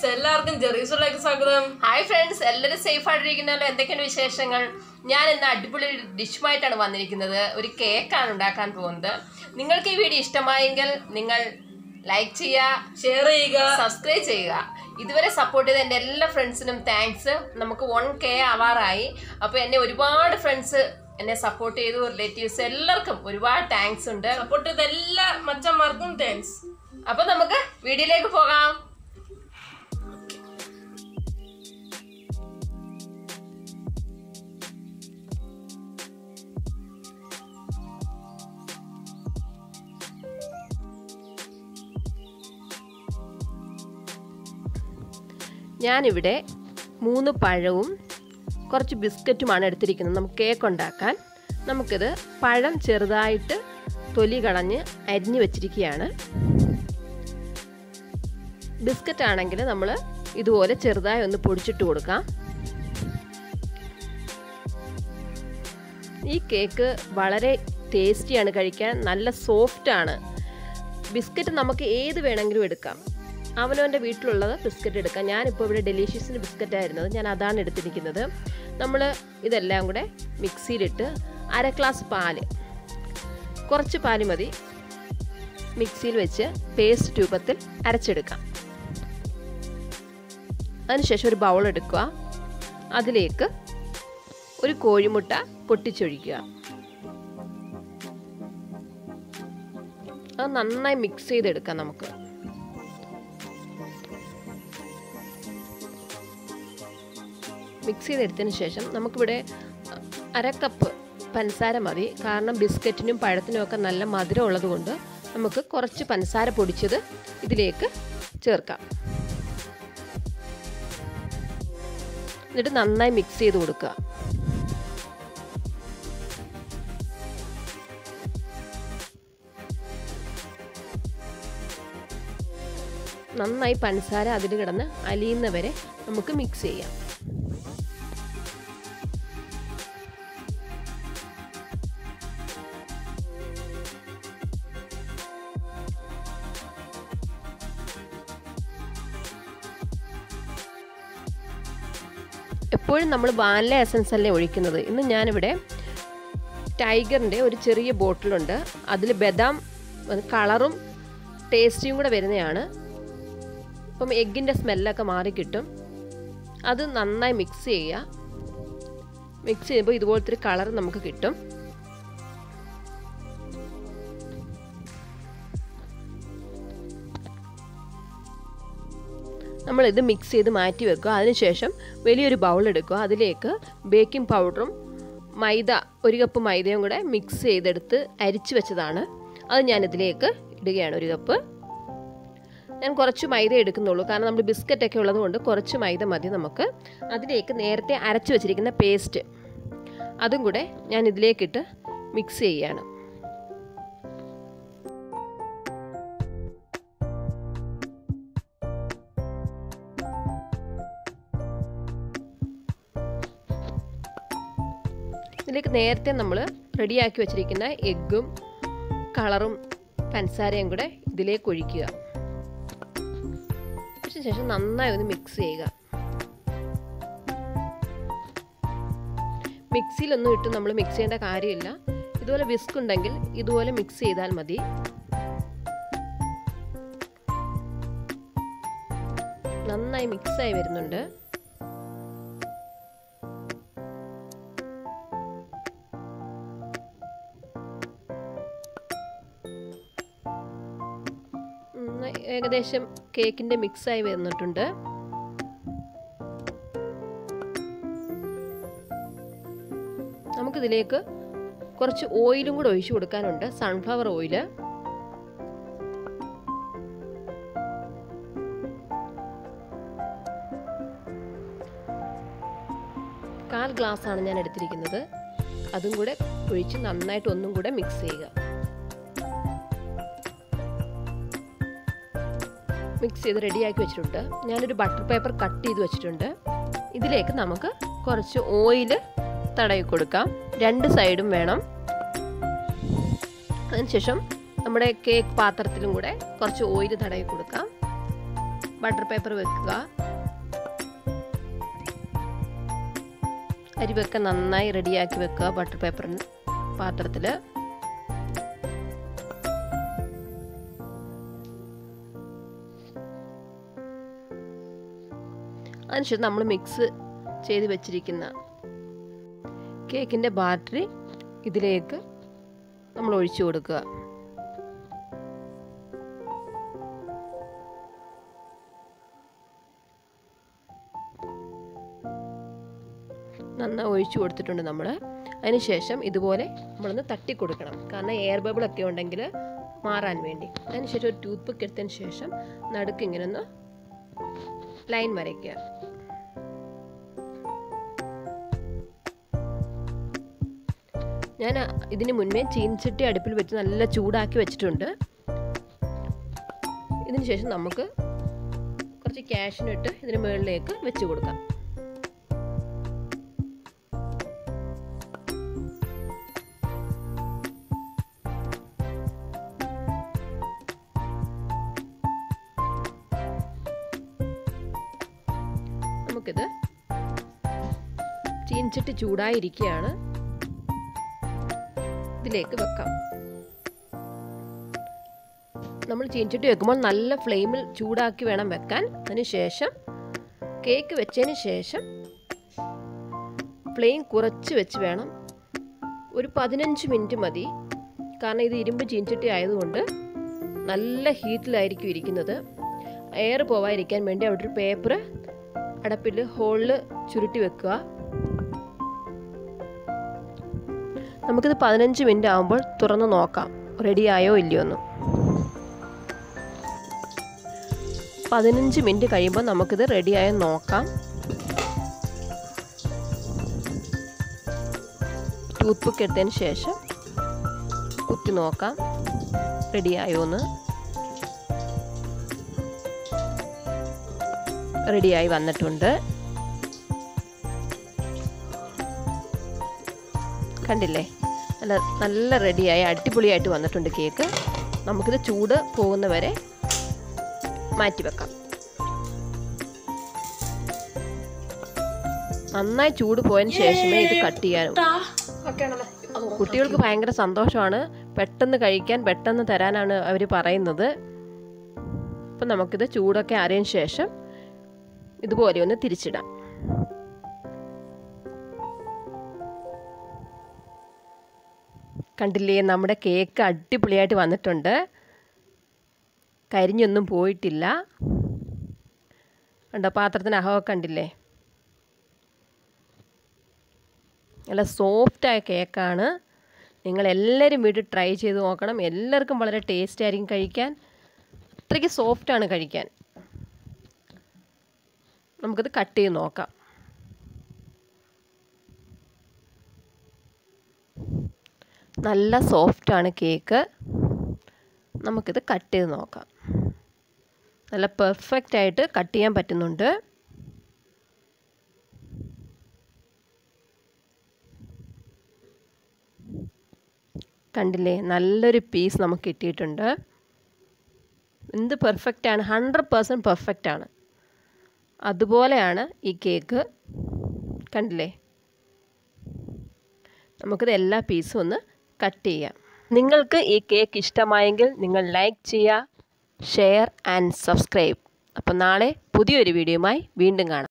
friends എല്ലാവർക്കും ജെറീസുള്ളേക്ക് സ്വാഗതം ഹായ് ഫ്രണ്ട്സ് എല്ലാവരും സേഫ് ആയിട്ടിരിക്കുന്നല്ലോ എന്തൊക്കെയാണ് വിശേഷങ്ങൾ ഞാൻ ഇന്ന് അടിപൊളി ഒരു ഡിഷുമായിട്ടാണ് വന്നിരിക്കുന്നത് ഒരു കേക്കാണ് ഉണ്ടാക്കാൻ പോകുന്നത് നിങ്ങൾക്ക് ഈ വീഡിയോ ഇഷ്ടമായെങ്കിൽ നിങ്ങൾ ലൈക്ക് ചെയ്യുക ഷെയർ ചെയ്യുക സബ്സ്ക്രൈബ് ചെയ്യുക ഇതുവരെ സപ്പോർട്ട് ചെയ്ത എൻ്റെ എല്ലാ ഫ്രണ്ട്സിനും താങ്ക്സ് നമുക്ക് വൺ കെ ആവാറായി അപ്പോൾ എന്നെ ഒരുപാട് ഫ്രണ്ട്സ് എന്നെ സപ്പോർട്ട് ചെയ്തു റിലേറ്റീവ്സ് എല്ലാവർക്കും ഒരുപാട് താങ്ക്സ് ഉണ്ട് സപ്പോർട്ട് ചെയ്ത എല്ലാ മച്ചന്മാർക്കും താങ്ക്സ് അപ്പൊ നമുക്ക് വീഡിയോയിലേക്ക് പോകാം ഞാനിവിടെ മൂന്ന് പഴവും കുറച്ച് ബിസ്ക്കറ്റുമാണ് എടുത്തിരിക്കുന്നത് നമുക്ക് കേക്ക് ഉണ്ടാക്കാൻ നമുക്കിത് പഴം ചെറുതായിട്ട് തൊലി കളഞ്ഞ് അരിഞ്ഞു വെച്ചിരിക്കുകയാണ് ബിസ്ക്കറ്റ് ആണെങ്കിൽ നമ്മൾ ഇതുപോലെ ചെറുതായി ഒന്ന് പൊടിച്ചിട്ട് കൊടുക്കാം ഈ കേക്ക് വളരെ ടേസ്റ്റിയാണ് കഴിക്കാൻ നല്ല സോഫ്റ്റാണ് ബിസ്ക്കറ്റ് നമുക്ക് ഏത് വേണമെങ്കിലും എടുക്കാം അവനവൻ്റെ വീട്ടിലുള്ളത് ബിസ്ക്കറ്റ് എടുക്കാം ഞാനിപ്പോൾ ഇവിടെ ഡെലീഷ്യസിൻ്റെ ബിസ്ക്കറ്റ് ആയിരുന്നത് ഞാൻ അതാണ് എടുത്തിരിക്കുന്നത് നമ്മൾ ഇതെല്ലാം കൂടെ മിക്സിയിലിട്ട് അര ഗ്ലാസ് പാല് കുറച്ച് പാല് മതി മിക്സിയിൽ വെച്ച് പേസ്റ്റ് രൂപത്തിൽ അരച്ചെടുക്കാം അതിനുശേഷം ഒരു ബൗൾ എടുക്കുക അതിലേക്ക് ഒരു കോഴിമുട്ട പൊട്ടിച്ചൊഴിക്കുക അത് നന്നായി മിക്സ് ചെയ്തെടുക്കാം നമുക്ക് മിക്സ് ചെയ്തെടുത്തതിന് ശേഷം നമുക്കിവിടെ അര കപ്പ് പഞ്ചസാര മതി കാരണം ബിസ്ക്കറ്റിനും പഴത്തിനും ഒക്കെ നല്ല മധുരം ഉള്ളത് കൊണ്ട് നമുക്ക് കുറച്ച് പഞ്ചസാര പൊടിച്ചത് ഇതിലേക്ക് ചേർക്കാം എന്നിട്ട് നന്നായി മിക്സ് ചെയ്ത് കൊടുക്കുക നന്നായി പഞ്ചസാര അതിൽ കിടന്ന് അലിയുന്നവരെ നമുക്ക് മിക്സ് ചെയ്യാം എപ്പോഴും നമ്മൾ വാനില എസൻസ് അല്ലേ ഒഴിക്കുന്നത് ഇന്ന് ഞാനിവിടെ ടൈഗറിൻ്റെ ഒരു ചെറിയ ബോട്ടിലുണ്ട് അതിൽ ബദാം കളറും ടേസ്റ്റിയും കൂടെ വരുന്നതാണ് അപ്പം എഗ്ഗിൻ്റെ സ്മെല്ലൊക്കെ മാറിക്കിട്ടും അത് നന്നായി മിക്സ് ചെയ്യുക മിക്സ് ചെയ്യുമ്പോൾ ഇതുപോലത്തെ ഒരു കളർ നമുക്ക് കിട്ടും നമ്മൾ ഇത് മിക്സ് ചെയ്ത് മാറ്റി വെക്കുക അതിനുശേഷം വലിയൊരു ബൗൾ എടുക്കുക അതിലേക്ക് ബേക്കിംഗ് പൗഡറും മൈദ ഒരു കപ്പ് മൈദയും കൂടെ മിക്സ് ചെയ്തെടുത്ത് അരിച്ചു വെച്ചതാണ് അത് ഞാൻ ഇതിലേക്ക് ഇടുകയാണ് ഒരു കപ്പ് ഞാൻ കുറച്ച് മൈദ എടുക്കുന്നുള്ളൂ കാരണം നമ്മൾ ബിസ്ക്കറ്റൊക്കെ ഉള്ളത് കൊണ്ട് കുറച്ച് മൈദ മതി നമുക്ക് അതിലേക്ക് നേരത്തെ അരച്ചു വെച്ചിരിക്കുന്ന പേസ്റ്റ് അതും കൂടെ ഞാൻ ഇതിലേക്കിട്ട് മിക്സ് ചെയ്യുകയാണ് ഇതിലേക്ക് നേരത്തെ നമ്മൾ റെഡിയാക്കി വെച്ചിരിക്കുന്ന എഗ്ഗും കളറും പഞ്ചസാരയും കൂടെ ഇതിലേക്ക് ഒഴിക്കുക ശേഷം നന്നായി ഒന്ന് മിക്സ് ചെയ്യുക മിക്സിയിലൊന്നും ഇട്ട് നമ്മൾ മിക്സ് ചെയ്യേണ്ട കാര്യമില്ല ഇതുപോലെ വിസ്ക് ഉണ്ടെങ്കിൽ ഇതുപോലെ മിക്സ് ചെയ്താൽ മതി നന്നായി മിക്സായി വരുന്നുണ്ട് ഏകദേശം കേക്കിൻ്റെ മിക്സായി വന്നിട്ടുണ്ട് നമുക്കിതിലേക്ക് കുറച്ച് ഓയിലും കൂടെ ഒഴിച്ചു കൊടുക്കാനുണ്ട് സൺഫ്ലവർ ഓയിൽ കാൽ ഗ്ലാസ് ആണ് ഞാൻ എടുത്തിരിക്കുന്നത് അതും കൂടെ ഒഴിച്ച് നന്നായിട്ട് ഒന്നും കൂടെ മിക്സ് ചെയ്യുക മിക്സ് ചെയ്ത് റെഡിയാക്കി വെച്ചിട്ടുണ്ട് ഞാനൊരു ബട്ടർ പേപ്പർ കട്ട് ചെയ്ത് വെച്ചിട്ടുണ്ട് ഇതിലേക്ക് നമുക്ക് കുറച്ച് ഓയിൽ തടവി കൊടുക്കാം രണ്ട് സൈഡും വേണം അതിനുശേഷം നമ്മുടെ കേക്ക് പാത്രത്തിലും കൂടെ കുറച്ച് ഓയിൽ തടവി കൊടുക്കാം ബട്ടർ പേപ്പർ വെക്കുക അരിവൊക്കെ നന്നായി റെഡിയാക്കി വെക്കുക ബട്ടർ പേപ്പർ പാത്രത്തിൽ അതിനുശേഷം നമ്മൾ മിക്സ് ചെയ്ത് വെച്ചിരിക്കുന്ന കേക്കിൻ്റെ ബാറ്ററി ഇതിലേക്ക് നമ്മൾ ഒഴിച്ചു കൊടുക്കുക നന്നായി ഒഴിച്ചു കൊടുത്തിട്ടുണ്ട് നമ്മൾ അതിനുശേഷം ഇതുപോലെ നമ്മളൊന്ന് തട്ടി കൊടുക്കണം കാരണം എയർ ബബിളൊക്കെ ഉണ്ടെങ്കിൽ മാറാൻ വേണ്ടി അതിനുശേഷം ഒരു ടൂത്ത് പിക്ക് എടുത്തതിന് ശേഷം നടുക്ക് ഇങ്ങനെ ഒന്ന് ലൈൻ വരയ്ക്കുക ഞാൻ ഇതിന് മുന്നേ ചീൻചട്ടി അടുപ്പിൽ വെച്ച് നല്ല ചൂടാക്കി വെച്ചിട്ടുണ്ട് ഇതിന് ശേഷം നമുക്ക് കുറച്ച് ക്യാഷിനിട്ട് ഇതിന് മുകളിലേക്ക് വെച്ച് കൊടുക്കാം നമുക്കിത് ചീൻചട്ടി ചൂടായിരിക്കുകയാണ് ഇതിലേക്ക് വെക്കാം നമ്മൾ ചീൻചട്ടി വെക്കുമ്പോൾ നല്ല ഫ്ലെയിമിൽ ചൂടാക്കി വേണം വെക്കാൻ അതിനുശേഷം കേക്ക് വെച്ചതിന് ശേഷം ഫ്ലെയിം കുറച്ച് വെച്ച് വേണം ഒരു പതിനഞ്ച് മിനിറ്റ് മതി കാരണം ഇത് ഇരുമ്പ് ചീൻചട്ടി ആയതുകൊണ്ട് നല്ല ഹീറ്റിലായിരിക്കും ഇരിക്കുന്നത് എയർ പോവാതിരിക്കാൻ വേണ്ടി അവിടെ ഒരു പേപ്പർ അടപ്പിൽ ഹോളിൽ ചുരുട്ടി വെക്കുക നമുക്കിത് പതിനഞ്ച് മിനിറ്റ് ആകുമ്പോൾ തുറന്ന് നോക്കാം റെഡിയായോ ഇല്ലയോ എന്ന് പതിനഞ്ച് മിനിറ്റ് കഴിയുമ്പോൾ നമുക്കിത് റെഡിയായോ നോക്കാം ടൂത്ത് പിക്ക് എടുത്തതിന് ശേഷം കുത്തി നോക്കാം റെഡിയായോ എന്ന് റെഡിയായി വന്നിട്ടുണ്ട് കണ്ടില്ലേ നല്ല നല്ല റെഡിയായി അടിപൊളിയായിട്ട് വന്നിട്ടുണ്ട് കേക്ക് നമുക്കിത് ചൂട് പോകുന്നവരെ മാറ്റി വെക്കാം നന്നായി ചൂട് പോയതിന് ശേഷമേ ഇത് കട്ട് ചെയ്യാനും കുട്ടികൾക്ക് ഭയങ്കര സന്തോഷമാണ് പെട്ടെന്ന് കഴിക്കാൻ പെട്ടെന്ന് തരാനാണ് അവർ പറയുന്നത് അപ്പം നമുക്കിത് ചൂടൊക്കെ അറിയതിന് ശേഷം ഇതുപോലെ ഒന്ന് തിരിച്ചിടാം കണ്ടില്ലേ നമ്മുടെ കേക്ക് അടിപൊളിയായിട്ട് വന്നിട്ടുണ്ട് കരിഞ്ഞൊന്നും പോയിട്ടില്ല കണ്ടോ പാത്രത്തിന് അഹമൊക്കെ കണ്ടില്ലേ നല്ല സോഫ്റ്റായ കേക്കാണ് നിങ്ങൾ എല്ലാവരും വീട്ടിൽ ട്രൈ ചെയ്ത് നോക്കണം എല്ലാവർക്കും വളരെ ടേസ്റ്റ് ആയിരിക്കും കഴിക്കാൻ അത്രയ്ക്ക് സോഫ്റ്റാണ് കഴിക്കാൻ നമുക്കത് കട്ട് ചെയ്ത് നോക്കാം നല്ല സോഫ്റ്റാണ് കേക്ക് നമുക്കിത് കട്ട് ചെയ്ത് നോക്കാം നല്ല പെർഫെക്റ്റ് ആയിട്ട് കട്ട് ചെയ്യാൻ പറ്റുന്നുണ്ട് കണ്ടില്ലേ നല്ലൊരു പീസ് നമുക്ക് കിട്ടിയിട്ടുണ്ട് എന്ത് പെർഫെക്റ്റ് ആണ് ഹൺഡ്രഡ് പേഴ്സൻറ്റ് പെർഫെക്റ്റ് ആണ് അതുപോലെയാണ് ഈ കേക്ക് കണ്ടില്ലേ നമുക്കിത് എല്ലാ പീസും ഒന്ന് കട്ട് ചെയ്യാം നിങ്ങൾക്ക് ഈ കേക്ക് ഇഷ്ടമായെങ്കിൽ നിങ്ങൾ ലൈക്ക് ചെയ്യുക ഷെയർ ആൻഡ് സബ്സ്ക്രൈബ് അപ്പോൾ നാളെ പുതിയൊരു വീഡിയോയുമായി വീണ്ടും കാണാം